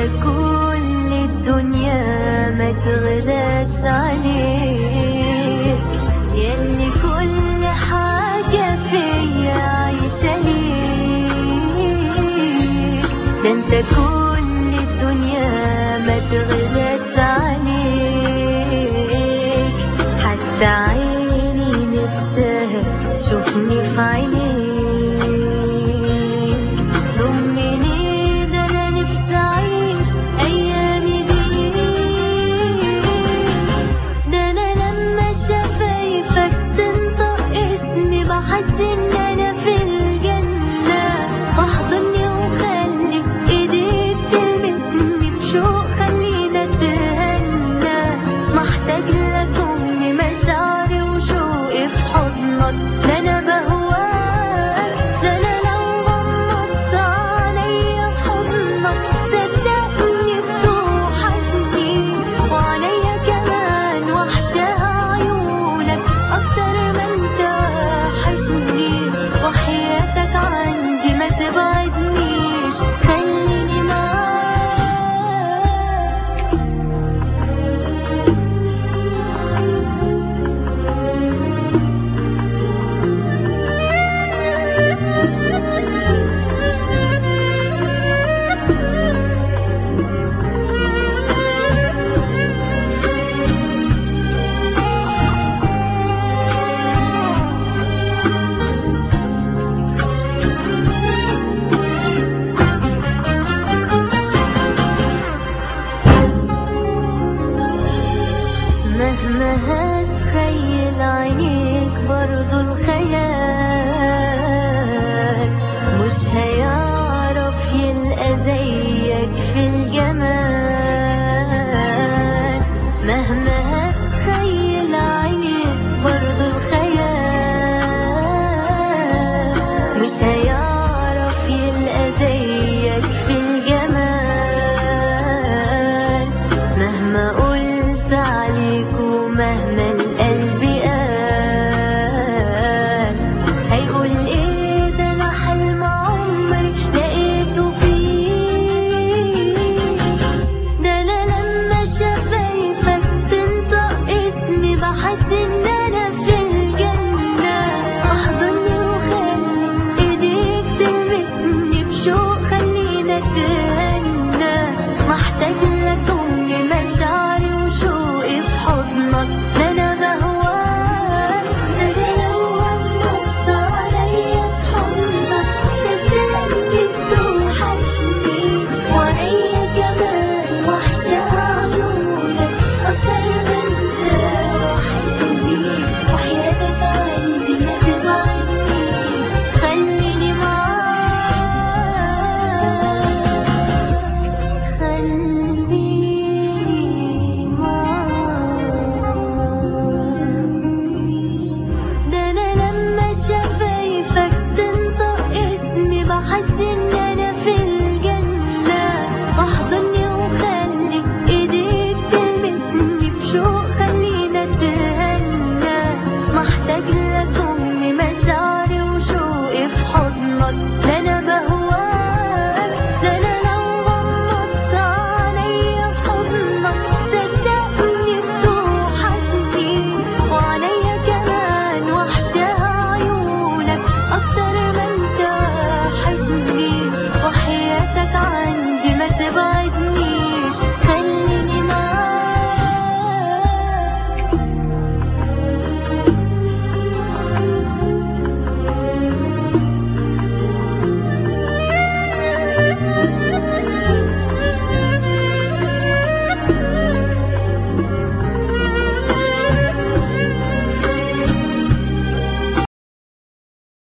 كل الدنيا ما تغلاش عليك يلي كل حاجة فيا عايشة ليك ده انت كل الدنيا ما تغلاش عليك حتى عيني نفسها تشوفني في عينيك ضمني ده انا نفسي اعيش ايامي دي ده انا لما شفايفك تنطق اسمي بحس ان انا في الجنة واحضني وخلي ايديك تلمسني بشوق خلينا اتهنى محتاج لك امي مشاعري وشوقي في حضنك ده انا بهواك ده انا لو غمضت عليا في حضنك صدقني بتوحشني وعليا كمان وحشاها عيونك اكتر ما انت وحشني وحياتك عندي ما تبعدنيش خليني معاك مهما هتخيل عينيك برضو الخيال مش هيعرف يلقى زيك في الجمال مهما هتخيل عينيك برضو الخيال مش هيعرف يلقى زيك في الجمال مهما قلت عليك ومهما القلب قال هيقول ايه ده انا حلم عمري لقيته فيك ده انا لما شفايفك تنطق اسمي بحس ان انا في الجنة احضني وخلي ايديك تلمسني بشوق خلينا اتهنى محتاج لك امي مشاعري وشوقي في حضنك